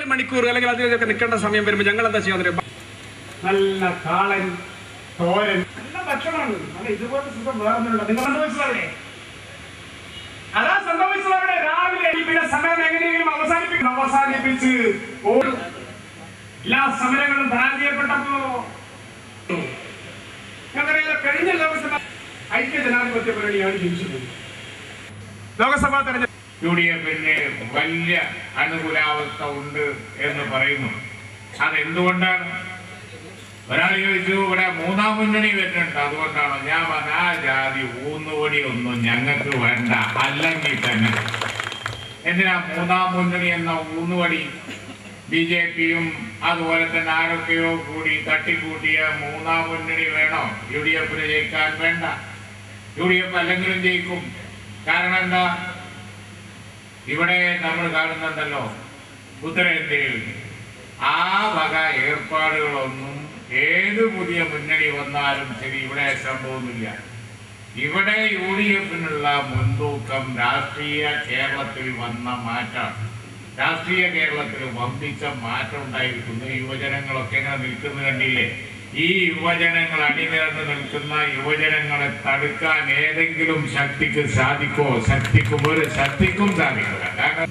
ഒരു മണിക്കൂർ അല്ലെങ്കിൽ അതിലൊക്കെ നിൽക്കേണ്ട സമയം വരുമ്പോൾ ഞങ്ങൾ എന്താ ചെയ്യാൻ നല്ല കാളൻ തോരൻ നല്ല ഭക്ഷണമാണ് നല്ല ഇതുപോലത്തെ സുഖം വേറെ ഒന്നുമില്ല നിങ്ങൾ സംഭവിച്ചതവിടെ അതാ സംഭവിച്ചതവിടെ രാവിലെ പിന്നെ സമയം എങ്ങനെയെങ്കിലും അവസാനിപ്പിക്കണം അവസാനിപ്പിച്ച് ഓടും എല്ലാ സമരങ്ങളും പരാജയപ്പെട്ടപ്പോ ഞങ്ങൾക്കറിയാലോ കഴിഞ്ഞ ലോക്സഭ ഐക്യ ജനാധിപത്യ മുന്നണിയാണ് ജയിച്ചത് ലോക്സഭാ തെരഞ്ഞെടുപ്പ് യു ഡി എഫിന് വലിയ അനുകൂലാവസ്ഥ ഉണ്ട് എന്ന് പറയുന്നു അതെന്തുകൊണ്ടാണ് ഒരാൾ ചോദിച്ചു ഇവിടെ മൂന്നാം മുന്നണി വരുന്നുണ്ട് അതുകൊണ്ടാണോ ഞാൻ പറഞ്ഞ ആ ജാതി ഊന്നുപൊടി ഒന്നും ഞങ്ങൾക്ക് വേണ്ട അല്ലെങ്കിൽ തന്നെ എന്തിനാ മൂന്നാം മുന്നണി എന്ന ഊന്നുപടി ബി ജെ പിയും അതുപോലെ തന്നെ ആരൊക്കെയോ കൂടി തട്ടിക്കൂട്ടിയ മൂന്നാം മുന്നണി വേണോ യു ഡി എഫിന് ജയിക്കാൻ വേണ്ട യു ഡി എഫ് അല്ലെങ്കിലും ജയിക്കും കാരണം എന്താ ഇവിടെ നമ്മൾ കാണുന്നുണ്ടല്ലോ ഉത്തരേന്ത്യയിൽ ആ വക ഏർപ്പാടുകളൊന്നും ഏത് പുതിയ മുന്നണി വന്നാലും ശരി ഇവിടെ സംഭവമില്ല ഇവിടെ യു ഡി എഫിനുള്ള മുൻതൂക്കം രാഷ്ട്രീയ കേരളത്തിൽ വന്ന മാറ്റമാണ് രാഷ്ട്രീയ കേരളത്തിൽ വമ്പിച്ച മാറ്റം ഉണ്ടായിരിക്കുന്നു യുവജനങ്ങളൊക്കെ ഇങ്ങനെ നിൽക്കുന്നത് കണ്ടില്ലേ ഈ യുവജനങ്ങൾ അണിനിരന്ന് നിൽക്കുന്ന യുവജനങ്ങളെ തടുക്കാൻ ഏതെങ്കിലും ശക്തിക്ക് സാധിക്കോ ശക്തിക്കും ഒരു ശക്തിക്കും സാധിക്കില്ല കാരണം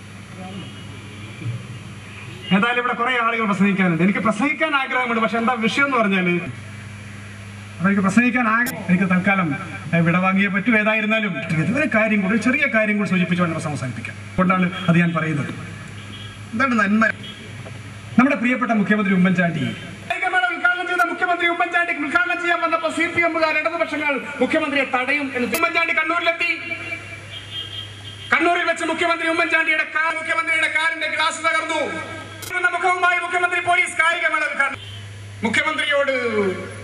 ഏതായാലും ഇവിടെ കുറെ ആളുകൾ പ്രസംഗിക്കാനുണ്ട് എനിക്ക് പ്രസംഗിക്കാൻ ആഗ്രഹമുണ്ട് പക്ഷെ എന്താ വിഷയം എന്ന് പറഞ്ഞാല് അപ്പൊ എനിക്ക് പ്രസംഗിക്കാൻ ആഗ്രഹം എനിക്ക് തൽക്കാലം ഏഹ്, വിടവാങ്ങിയേ പറ്റൂ ഏതായിരുന്നാലും ഒരു കാര്യം കൂടി ഒരു ചെറിയ കാര്യം കൂടി സൂചിപ്പിച്ചുകൊണ്ട് നമുക്ക് അവസാനിപ്പിക്കാം അതുകൊണ്ടാണ് അത് ഞാൻ പറയുന്നത് എന്താണ് നന്മ നമ്മുടെ പ്രിയപ്പെട്ട മുഖ്യമന്ത്രി ഉമ്മൻചാണ്ടി കായികമേള ഉദ്ഘാടനം ചെയ്ത മുഖ്യമന്ത്രി ഉമ്മൻചാണ്ടി ഉദ്ഘാടനം ചെയ്യാൻ വന്നപ്പോൾ സി പി എമ്മുകാർ ഇടതുപക്ഷങ്ങൾ മുഖ്യമന്ത്രിയെ തടയും എന്ന് ഉമ്മൻചാണ്ടി കണ്ണൂരിലെത്തി കണ്ണൂരിൽ വെച്ച് മുഖ്യമന്ത്രി ഉമ്മൻചാണ്ടിയുടെ കാർ മുഖ്യമന്ത്രിയുടെ കാറിന്റെ ഗ്ലാസ് തകർന്നു എന്ന മുഖവുമായി മുഖ്യമന്ത്രി പോലീസ് കായികമേള ഉദ്ഘാടനം മുഖ്യമന്ത്രിയോട്